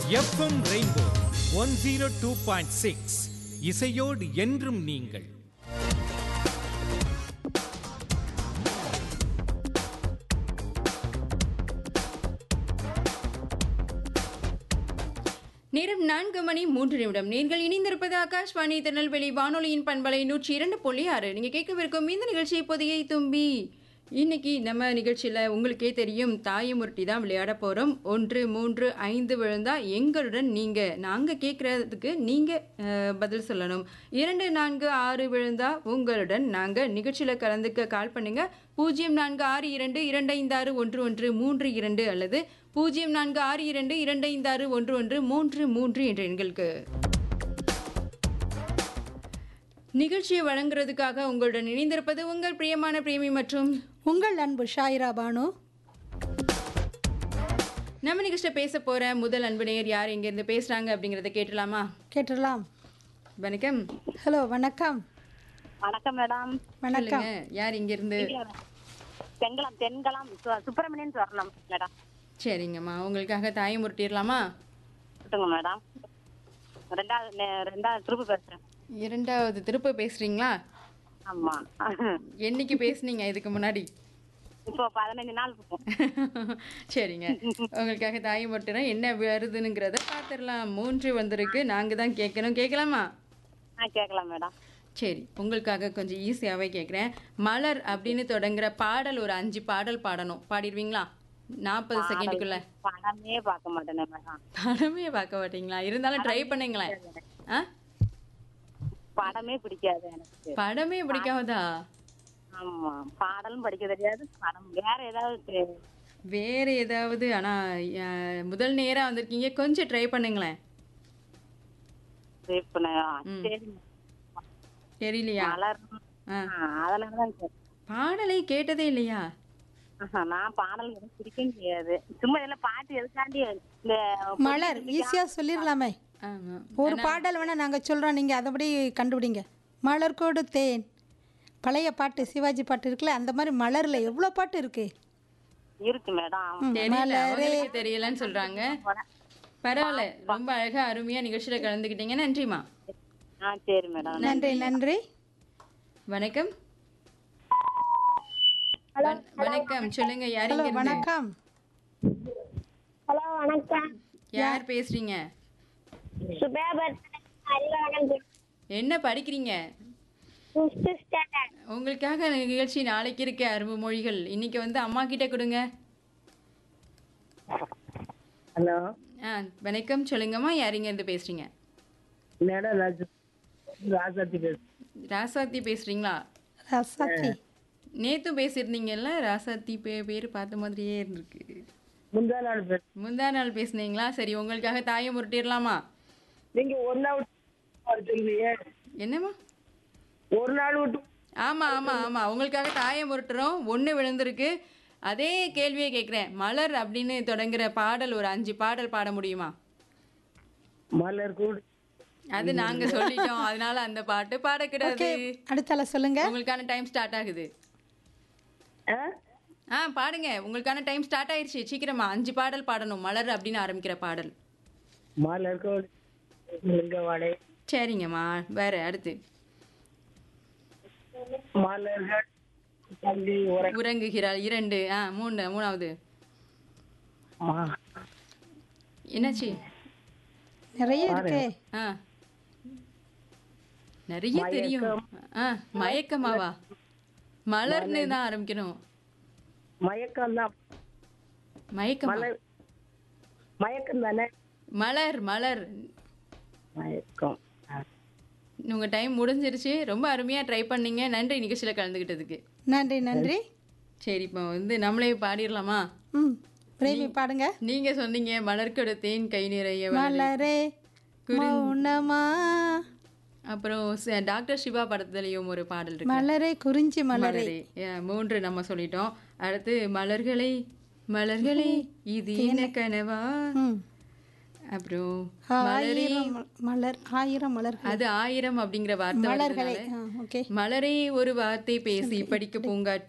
FM rainbow one zero two point six இசையோடு என்றும் நீங்கள் நேரம் நான்கு மணி மூன்று நிமிடம் நீங்கள் இணைந்திருப்பது ஆகாஷ்வாணி திருநெல்வேலி வானொலியின் பண்பலை நூற்றி இரண்டு புள்ளி ஆறு நீங்கள் கேட்கவிருக்கும் இந்த நிகழ்ச்சி பொதியை தும்பி இன்னைக்கு நம்ம நிகழ்ச்சியில் உங்களுக்கே தெரியும் தாயமுருட்டி தான் விளையாட போகிறோம் ஒன்று மூன்று ஐந்து விழுந்தா எங்களுடன் நீங்கள் நாங்கள் கேட்குறதுக்கு நீங்கள் பதில் சொல்லணும் இரண்டு நான்கு ஆறு விழுந்தா உங்களுடன் நாங்கள் நிகழ்ச்சியில் கலந்துக்க கால் பண்ணுங்க பூஜ்ஜியம் நான்கு ஆறு இரண்டு இரண்டு ஐந்து ஆறு ஒன்று ஒன்று மூன்று இரண்டு அல்லது பூஜ்ஜியம் நான்கு ஆறு இரண்டு இரண்டு ஐந்து ஆறு ஒன்று ஒன்று மூன்று மூன்று என்ற எண்களுக்கு நிகழ்ச்சியை வழங்குறதுக்காக உங்களுடன் இணைந்திருப்பது உங்கள் பிரியமான பிரேமி மற்றும் உங்கள் அன்பு ஷாயிரா பானு நம்ம நிகழ்ச்சியில் பேச போற முதல் அன்பு நேயர் யார் இங்கேருந்து பேசுறாங்க அப்படிங்கிறத கேட்டலாமா கேட்டுடலாம் வணக்கம் ஹலோ வணக்கம் வணக்கம் மேடம் வணக்கம் சொல்லுங்க யார் இங்கேருந்து தெங்கலம் தென்கலம் சு- சுப்பிரமணியன் வரணும் மேடம் சரிங்கம்மா உங்களுக்காக தாயை முருட்டிடலாமா சொல்லுங்க மேடம் ரெண்டாவது நே- ரெண்டாவது திருப்பி பேசுறேன் இரண்டாவது திருப்ப பேசுறீங்களா ஆமா என்னைக்கு பேசுனீங்க இதுக்கு முன்னாடி இப்போ பதினஞ்சு நாள் இருக்கும் சரிங்க உங்களுக்காக தாயை முட்டுறேன் என்ன வருதுங்கிறத பார்த்துடலாம் மூன்று வந்திருக்கு நாங்கள் தான் கேட்கணும் கேட்கலாமா ஆ கேட்கலாம் மேடம் சரி உங்களுக்காக கொஞ்சம் ஈஸியாகவே கேட்குறேன் மலர் அப்படின்னு தொடங்குற பாடல் ஒரு அஞ்சு பாடல் பாடணும் பாடிடுவீங்களா நாற்பது செகண்டுக்குள்ள படமே பார்க்க மாட்டேனே மேடம் படமே பார்க்க மாட்டீங்களா இருந்தாலும் ட்ரை பண்ணுங்களேன் ஆ படமே பிடிக்காது எனக்கு படமே பிடிக்காதா ஆமா பாடலும் படிக்க தெரியாது படம் வேற ஏதாவது தெ- வேற ஏதாவது ஆனால் முதல் நேராக வந்திருக்கீங்க கொஞ்சம் ட்ரை பண்ணுங்களேன் save பண்ண- சரி தெரியலையா மலர் ஆ. அதனாலதான் சரி. பாடலை கேட்டதே இல்லையா ஆஹா, நான் பாடல் எனக்கு பிடிக்க முடியாது சும்மா இதெல்லாம் பாட்டு எதுக்காண்டி இந்த மலர் ஈஸியா சொல்லிடலாமே ஆமாம் ஒரு பாடல் வேணா நாங்க சொல்றோம் நீங்க அதபடி கண்டுபிடிங்க மலர் கோடு தேன் பழைய பாட்டு சிவாஜி பாட்டு இருக்குல்ல அந்த மாதிரி மலர்ல எவ்வளோ பாட்டு இருக்கு இருக்கு மேடம் தெரியல அவங்களுக்கு தெரியலன்னு சொல்றாங்க பரவாயில்ல ரொம்ப அழகா அருமையா நிகழ்ச்சியில கலந்துக்கிட்டீங்க நன்றிமா ஆ சரி மேடம் நன்றி நன்றி வணக்கம் வண- வணக்கம் சொல்லுங்க யார் ஹலோ இங்க இருந்து? வணக்கம் ஹலோ வணக்கம் யார் பேசுறீங்க சுபேபர் அறிவானந்த் என்ன படிக்கிறீங்க ஃபிஃப்த் ஸ்டாண்டர்ட் உங்களுக்காக நிகழ்ச்சி நாளைக்கு இருக்க அரும்பு மொழிகள் இன்னைக்கு வந்து அம்மா கிட்ட கொடுங்க ஹலோ ஆ வணக்கம் சொல்லுங்கம்மா யார் இங்க இருந்து பேசுறீங்க மேடம் ராஜு ராசாத்தி பேசு ராசாத்தி பேசுறீங்களா ரசாத்தி நேத்து பேசியிருந்தீங்கல்ல ராசாத்தி பே பேர் பார்த்த மாதிரியே இருக்கு முந்தா நாள் பேசு முந்தா நாள் பேசுனீங்களா சரி உங்களுக்காக தாயை முருட்டிடலாமா நீங்க ஒரு நாள் விட்டு என்னம்மா ஒரு நாள் விட்டு ஆமா ஆமா ஆமா உங்களுக்காக தாயை முருட்டுறோம் ஒன்று விழுந்திருக்கு அதே கேள்வியை கேட்குறேன் மலர் அப்படின்னு தொடங்குற பாடல் ஒரு அஞ்சு பாடல் பாட முடியுமா மலர் கூடு அது நாங்க சொல்லிட்டோம் அதனால அந்த பாட்டு பாடக்கூடாது அடுத்தால சொல்லுங்க உங்களுக்கான டைம் ஸ்டார்ட் ஆகுது ஆ? ஆ பாடுங்க உங்களுக்கான டைம் ஸ்டார்ட் ஆயிருச்சு சீக்கிரமா அஞ்சு பாடல் பாடணும் மலர் அப்படின்னு ஆரம்பிக்கிற பாடல் மலர் கூடு எங்க வாடை சரிங்கம்மா வேற அடுத்து மலர்கள் தள்ளி உரை உறங்குகிறாள் இரண்டு ஆ மூணு மூணாவது மா- என்னாச்சு நிறைய இருக்கு ஆ நிறைய தெரியும் ஆ மயக்கமாவா மலர்னு தான் ஆரம்பிக்கணும் மயக்கம் தான் மயக்கமா மலர் மயக்கம் தானே மலர் மலர் மயக்கம் ஆ. உங்க டைம் முடிஞ்சிருச்சு ரொம்ப அருமையா ட்ரை பண்ணீங்க நன்றி நிகழ்ச்சியில கலந்துக்கிட்டதுக்கு நன்றி நன்றி சரி இப்போ வந்து நம்மளே பாடிடலாமா ம் பிரேமி பாடுங்க நீங்க சொன்னீங்க மலர் கொடுத்தேன் கை நிறைய வளரு. மலரே மௌனமா அப்புறம் ச- டாக்டர் சிவா படத்துலயும் ஒரு பாடல் இருக்கு மலரே குறிஞ்சி மலரே மலரே Yeah, மூன்று நம்ம சொல்லிட்டோம் அடுத்து மலர்களே மலர்களே இது என்ன கனவா ம் அப்புறம் மலரே ஆயிரம் ம- மலர் ஆயிரம் மலர்கள் அது ஆயிரம் அப்படிங்கிற வார்த்தை மலர்களை வர்றதுனால ஆ, ஓகே மலரே ஒரு வார்த்தை பேசி படிக்க பூங்காற்று